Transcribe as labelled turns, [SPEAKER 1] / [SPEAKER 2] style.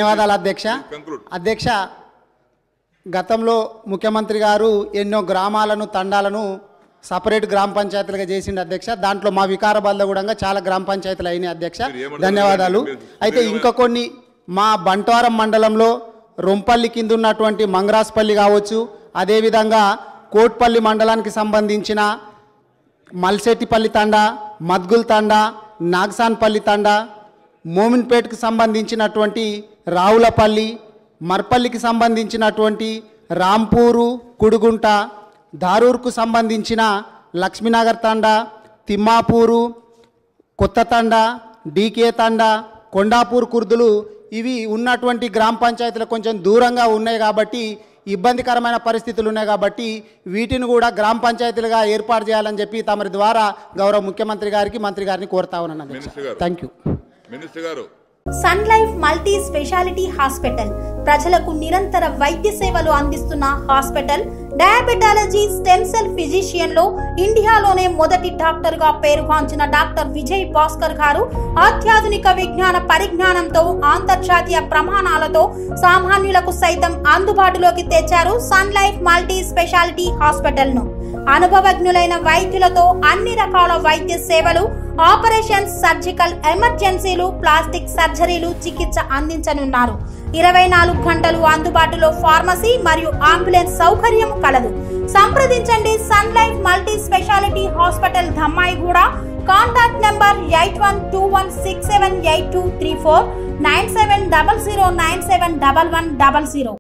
[SPEAKER 1] ధన్యవాదాలు అధ్యక్ష
[SPEAKER 2] Conclude.
[SPEAKER 1] అధ్యక్ష గతంలో ముఖ్యమంత్రి గారు ఎన్నో గ్రామాలను తండాలను సపరేట్ గ్రామ పంచాయతీలుగా చేసిండు అధ్యక్ష దాంట్లో మా వికారాబాద్లో కూడా చాలా గ్రామ పంచాయతీలు అయినాయి అధ్యక్ష
[SPEAKER 2] మీరు ఏమంటారు?
[SPEAKER 1] ధన్యవాదాలు
[SPEAKER 2] మీరు-
[SPEAKER 1] అయితే
[SPEAKER 2] మీరు
[SPEAKER 1] ఇంకా కొన్ని మా బంట్వారం మండలంలో రొంపల్లి కింద ఉన్నటువంటి మంగరాస్పల్లి కావచ్చు అదేవిధంగా కోట్పల్లి మండలానికి సంబంధించిన మల్సెట్టిపల్లి తండా మద్గుల్ తండా నాగ్సాన్పల్లి తండా మోమిన్పేట్కి సంబంధించినటువంటి రావులపల్లి మర్పల్లికి సంబంధించినటువంటి రాంపూరు కుడుగుంట దారూర్కు సంబంధించిన లక్ష్మీనగర్ తండా తిమ్మాపూరు కొత్త తండ డీకే తండ కొండాపూర్ కుర్దులు ఇవి ఉన్నటువంటి గ్రామ పంచాయతీలు కొంచెం దూరంగా ఉన్నాయి కాబట్టి ఇబ్బందికరమైన పరిస్థితులు ఉన్నాయి కాబట్టి వీటిని కూడా గ్రామ పంచాయతీలుగా ఏర్పాటు చేయాలని చెప్పి తమరి ద్వారా గౌరవ ముఖ్యమంత్రి గారికి మంత్రి గారిని కోరుతా ఉన్నాను
[SPEAKER 2] మినిస్టర్ గారు.
[SPEAKER 1] థ్యాంక్ యూ
[SPEAKER 2] మినిస్టర్ గారు
[SPEAKER 3] sun life multi speciality hospital ప్రజలకు నిరంతర వైద్య సేవలు అందిస్తున్న hospital diabetology stem cell physician లో ఇండియాలోనే మొదటి డాక్టర్ గా పేరుగాంచిన డాక్టర్ విజయ్ భాస్కర్ గారు అత్యాధునిక విజ్ఞాన పరిజ్ఞానంతో అంతర్జాతీయ ప్రమాణాలతో సామాన్యులకు సైతం అందుబాటులోకి తెచ్చారు sun life multi speciality hospital ను అనుభవజ్ఞులైన వైద్యులతో అన్ని రకాల వైద్య సేవలు ఆపరేషన్స్ సర్జికల్ ఎమర్జెన్సీలు ప్లాస్టిక్ సర్జరీలు చికిత్స అందించనున్నారు ఇరవై నాలుగు గంటలు అందుబాటులో ఫార్మసీ మరియు అంబులెన్స్ సౌకర్యం కలదు సంప్రదించండి sun life multi speciality hospital Dhammaiguda contact number eight one two one six seven eight two three four nine seven double zero nine seven double one double zero